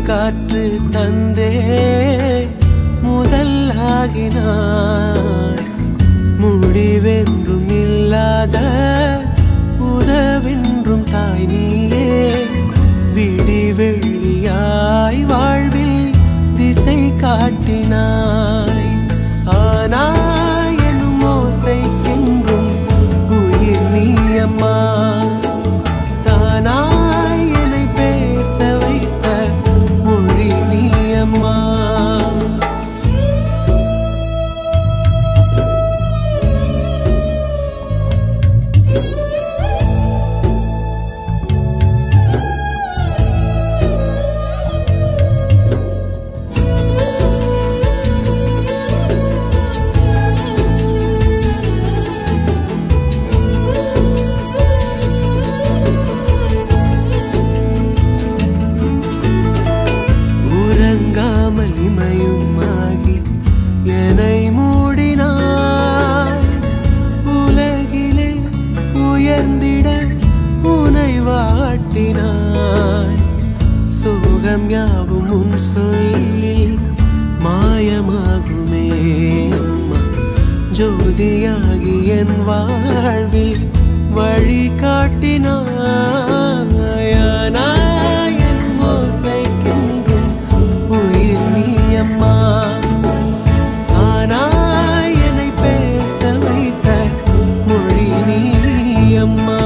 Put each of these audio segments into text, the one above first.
காற்று தந்தே முதலாகினாய் முடிவென்றும் இல்லாத உறவென்றும் தாய் நீயே விடி வெள்ளியாய் வாழ்வில் திசை காட்டினாய் ஆனாய் எனும் ஓசைக்கென்றும் உயிர் நீயம்மா தானாய் என்னை பேச வைத்த மொழி நீயம்மா உறங்காமல் இமையும் ஆகி என்னை மூடினாய் உலகிலே உயர்ந்திட உனை வாட்டினாய் சோகம் யாவும் உன் சொல்லில் மாயமாகுமே அம்மா ஜோதியாகி என் வாழ்வில் வழி காட்டினாய் என் ஓசைக்கென்றும் உயிர் நீ அம்மா ஆனாய் என்னை பேச வைத்த மொழி நீ அம்மா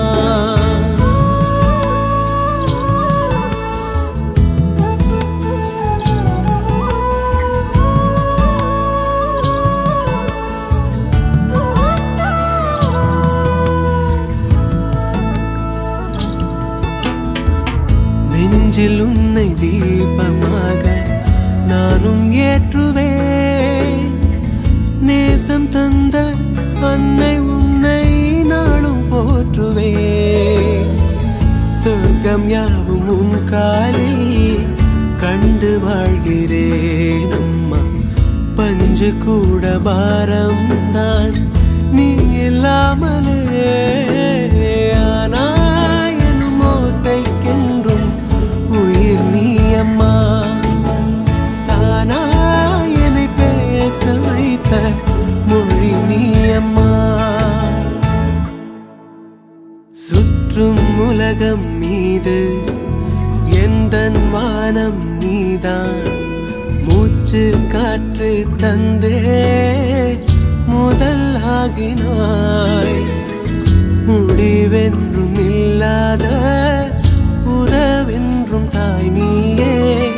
நெஞ்சில் உன்னை தீபமாக நானும் ஏற்றுவேன் நேசம் தந்த அன்னை உன்னை நாளும் போற்றுவேன் சொர்க்கம் யாவும் உன் காலில் கண்டு வாழ்கிறேன் அம்மா பஞ்சு கூட பாரம் தான் நீ இல்லாமலே ஆனாய் எனும் ஓசைக்கென்றும் உயிர் நீ அம்மா தானா என்னை பேச வைத்த மொழி நீ அம்மா சுற்றும் உலகம் மீது எந்தன் வானம் நீதான் மூச்சு காற்று தந்தே முதல் ஆகினாய் முடிவென்றும் இல்லாத உறவென்றும் தாய் நீயே